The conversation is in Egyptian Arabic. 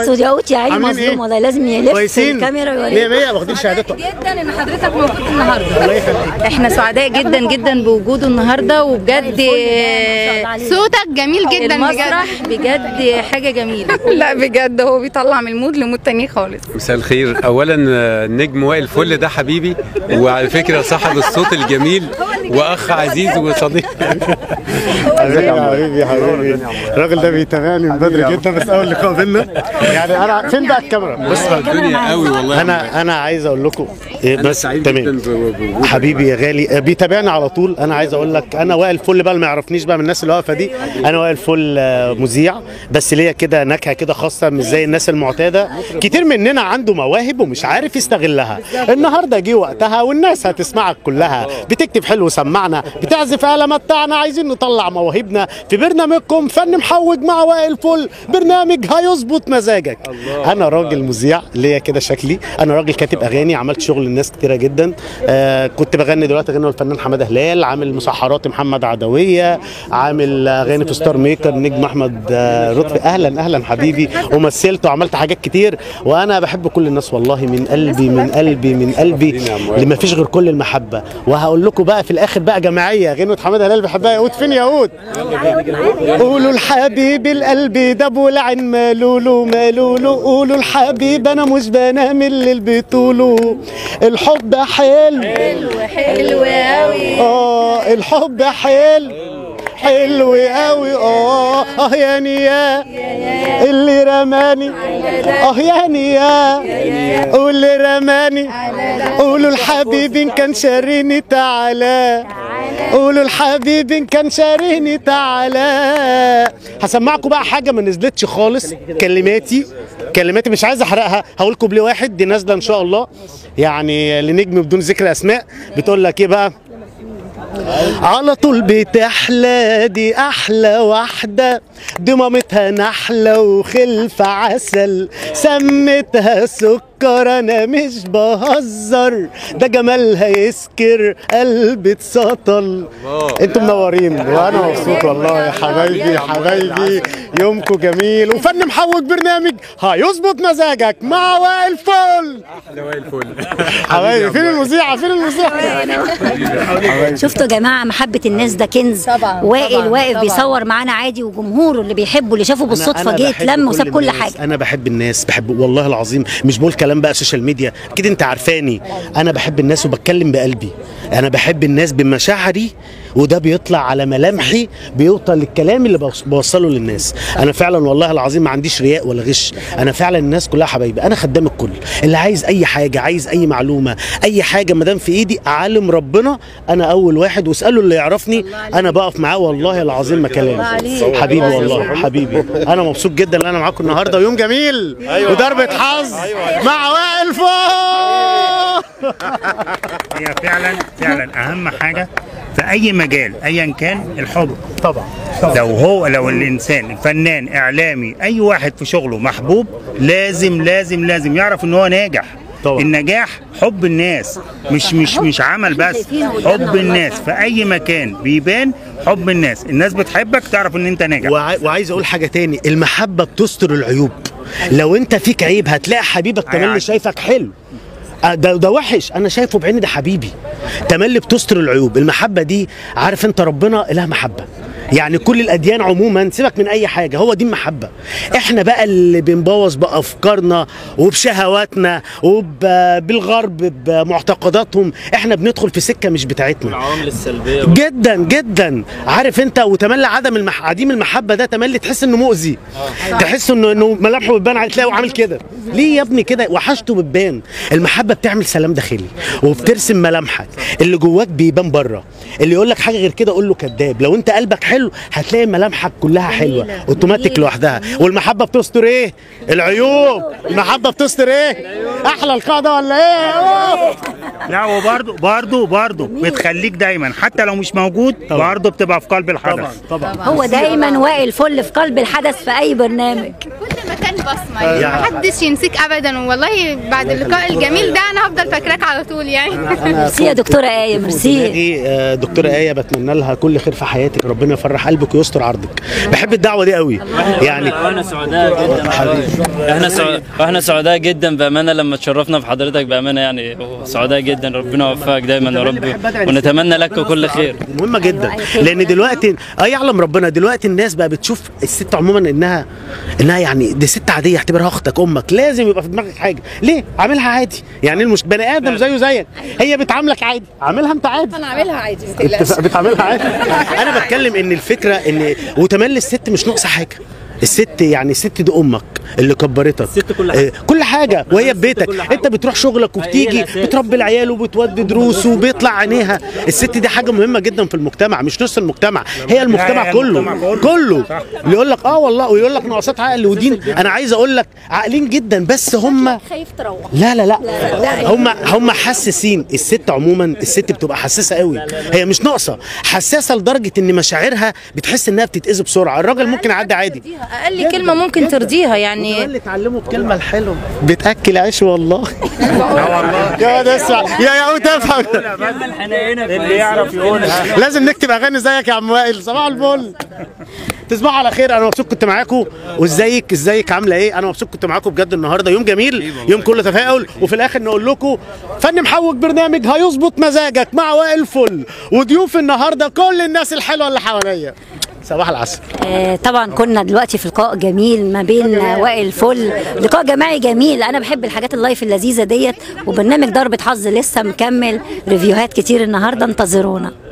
الاستوديوهات يا عيني عاملين إيه؟ مظلوم والله لازم يلف كويسين الكاميرا 100 ويوريك 100 واخدين شهادتهم جدا ان حضرتك موجود النهارده الله يخليك احنا سعداء جدا جدا بوجوده النهارده وبجد صوتك جميل جدا بجد المسرح بجد حاجه جميله لا بجد هو بيطلع من المود لمود تاني خالص مساء الخير اولا آه، النجم وائل فل ده حبيبي وعلى فكره صاحب الصوت الجميل واخ عزيز وصديق حبيبي حبيبي حبيبي الراجل ده بيتابعني من بدري جدا بس اول لقاء بينا يعني انا فين بقى الكاميرا بص بقى الدنيا قوي والله انا انا عايز اقول لكم إيه أنا بس سعيد تمام جدا بوجودك. حبيبي يا غالي آه، بيتابعني على طول انا عايز اقول لك انا وائل فل بقى اللي ما يعرفنيش بقى من الناس اللي واقفه دي انا وائل فل آه، مذيع بس ليا كده نكهه كده خاصه مش زي الناس المعتاده كتير مننا عنده مواهب ومش عارف يستغلها النهارده جه وقتها والناس هتسمعك كلها بتكتب حلو سمعنا بتعزف آلة متعنا عايزين نطلع مواهبنا في برنامجكم فن محوج مع وائل فل برنامج هيظبط مزاجك انا راجل مذيع ليا كده شكلي انا راجل كاتب اغاني عملت شغل لناس كتيره جدا آه كنت بغني دلوقتي غنى الفنان حماده هلال عامل مسحرات محمد عدويه عامل اغاني في ستار ميكر نجم احمد آه لطفي اهلا اهلا حبيبي ومثلت وعملت حاجات كتير وانا بحب كل الناس والله من قلبي من قلبي من قلبي اللي ما فيش غير كل المحبه وهقول لكم بقى في الاخر بقى جماعيه غنوه حماده هلال بحبها ياقوت فين ياقوت قولوا الحبيب القلب ده ابو العين مالولو مالولو قولوا الحبيب انا مش بنام الليل بطوله الحب حلو حلو قوي اه الحب حلو حلو قوي اه اه يا نيا اللي رماني اه يا نيا واللي رماني قولوا الحبيب ان كان شاريني تعالى قولوا الحبيب ان كان شاريني تعالى هسمعكم بقى حاجه ما نزلتش خالص كلماتي كلماتي مش عايز احرقها هقول كوبليه واحد دي نازله ان شاء الله يعني لنجم بدون ذكر اسماء بتقول لك ايه بقى على طول بتحلى دي احلى واحده دي مامتها نحله وخلف عسل سمتها سكر انا مش بهزر ده جمالها يسكر قلبي اتسطل انتوا منورين وانا مبسوط والله يا حبايبي حبايبي يومكم جميل وفن محوج برنامج هيظبط مزاجك مع وائل فل احلى وائل فل حبايبي فين المذيعه فين المذيعه شفتوا يا جماعه محبه الناس ده كنز طبعاً، واقل طبعاً، واقف طبعاً. بيصور معانا عادي وجمهوره اللي بيحبه اللي شافه بالصدفه جه بحب اتلم وساب كل الناس. حاجه انا بحب الناس بحب والله العظيم مش بقول كلام بقى سوشيال ميديا اكيد انت عارفاني انا بحب الناس وبتكلم بقلبي انا بحب الناس بمشاعري وده بيطلع على ملامحي بيوصل للكلام اللي بوص- بوصله للناس انا فعلا والله العظيم ما عنديش رياء ولا غش انا فعلا الناس كلها حبايبي انا خدام الكل اللي عايز اي حاجه عايز اي معلومه اي حاجه ما دام في ايدي اعلم ربنا انا اول واحد واساله اللي يعرفني انا بقف معاه والله العظيم ما كلام حبيبي والله حبيبي انا مبسوط جدا ان انا معاكم النهارده ويوم جميل وضربه حظ مع وائل فوق هي فعلا فعلا اهم حاجه في اي مجال ايا كان الحب طبعا لو هو لو الانسان فنان اعلامي اي واحد في شغله محبوب لازم لازم لازم يعرف ان هو ناجح طبعا. النجاح حب الناس مش مش مش عمل بس حب الناس في اي مكان بيبان حب الناس الناس بتحبك تعرف ان انت ناجح وعاي- وعايز اقول حاجه تاني المحبه بتستر العيوب لو انت فيك عيب هتلاقي حبيبك تملي يعني- شايفك حلو آه، ده ده وحش انا شايفه بعيني ده حبيبي تملي بتستر العيوب المحبه دي عارف انت ربنا اله محبه يعني كل الاديان عموما سيبك من اي حاجه هو دي المحبه احنا بقى اللي بنبوظ بافكارنا وبشهواتنا وبالغرب بمعتقداتهم احنا بندخل في سكه مش بتاعتنا العوامل السلبيه جدا جدا عارف انت وتملي عدم المح... عديم المحبه ده تملي تحس انه مؤذي تحس انه انه ملامحه بتبان عليه تلاقيه عامل كده ليه يا ابني كده وحشته بتبان المحبه بتعمل سلام داخلي وبترسم ملامحك اللي جواك بيبان بره اللي يقول لك حاجه غير كده قول له كذاب لو انت قلبك حلو هتلاقي ملامحك كلها حلوه اوتوماتيك لوحدها والمحبه بتستر ايه العيوب المحبه بتستر ايه احلى القاعده ولا ايه أوه. لا وبرضه برضه برضه بتخليك دايما حتى لو مش موجود برضه بتبقى في قلب الحدث طبعا هو دايما واقل فل في قلب الحدث في اي برنامج مكان بصمه يا- يعني محدش ينسيك ابدا والله بعد اللقاء الجميل ده انا هفضل فاكراك على طول يعني ميرسي يا دكتوره ايه ميرسي دي آه، دكتوره ايه بتمنى لها كل خير في حياتك ربنا يفرح قلبك ويستر عرضك بحب الدعوه دي قوي يعني واحنا سعداء جدا احنا سعداء احنا سعداء جدا بامانه لما تشرفنا بحضرتك بامانه يعني سعداء جدا ربنا يوفقك دايما يا رب ونتمنى لك كل خير مهمه جدا لان دلوقتي اه يعلم ربنا دلوقتي الناس بقى بتشوف الست عموما انها انها يعني دي ست عاديه اعتبرها اختك امك لازم يبقى في دماغك حاجه ليه عاملها عادي يعني المش بني ادم زيه زيك هي بتعاملك عادي عاملها انت عادي انا عاملها عادي انت بتعاملها عادي انا بتكلم ان الفكره ان وتملي الست مش ناقصه حاجه الست يعني الست دي امك اللي كبرتك الست كل حاجة. آه، كل حاجه وهي في بيتك كل حاجة. انت بتروح شغلك وبتيجي الأساس. بتربي العيال وبتودي دروس وبيطلع عينيها الست دي حاجه مهمه جدا في المجتمع مش نص المجتمع هي المجتمع هي كله المجتمع كله. كله اللي يقول لك اه والله ويقول لك ناقصات عقل ودين انا عايز اقول لك عاقلين جدا بس هم خايف تروح لا لا لا هم هم حساسين الست عموما الست بتبقى حساسه قوي هي مش ناقصه حساسه لدرجه ان مشاعرها بتحس انها بتتاذي بسرعه الراجل ممكن يعدي عادي اقل كلمه ممكن ترضيها يعني اللي اتعلموا الكلمه الحلوه بتاكل عيش والله يا واد اسمع يا يا تفهم اللي يعرف يقولها لازم نكتب اغاني زيك يا عم وائل صباح الفل تصبحوا على خير انا مبسوط كنت معاكم وازيك ازيك عامله ايه انا مبسوط كنت معاكم بجد النهارده يوم جميل يوم كله تفاؤل وفي الاخر نقول لكم فن محوج برنامج هيظبط مزاجك مع وائل فل وضيوف النهارده كل الناس الحلوه اللي حواليا صباح العسل آه، طبعا كنا دلوقتي في لقاء جميل ما بين وائل فل لقاء جماعي جميل انا بحب الحاجات اللايف اللذيذه ديت وبرنامج ضربه حظ لسه مكمل ريفيوهات كتير النهارده انتظرونا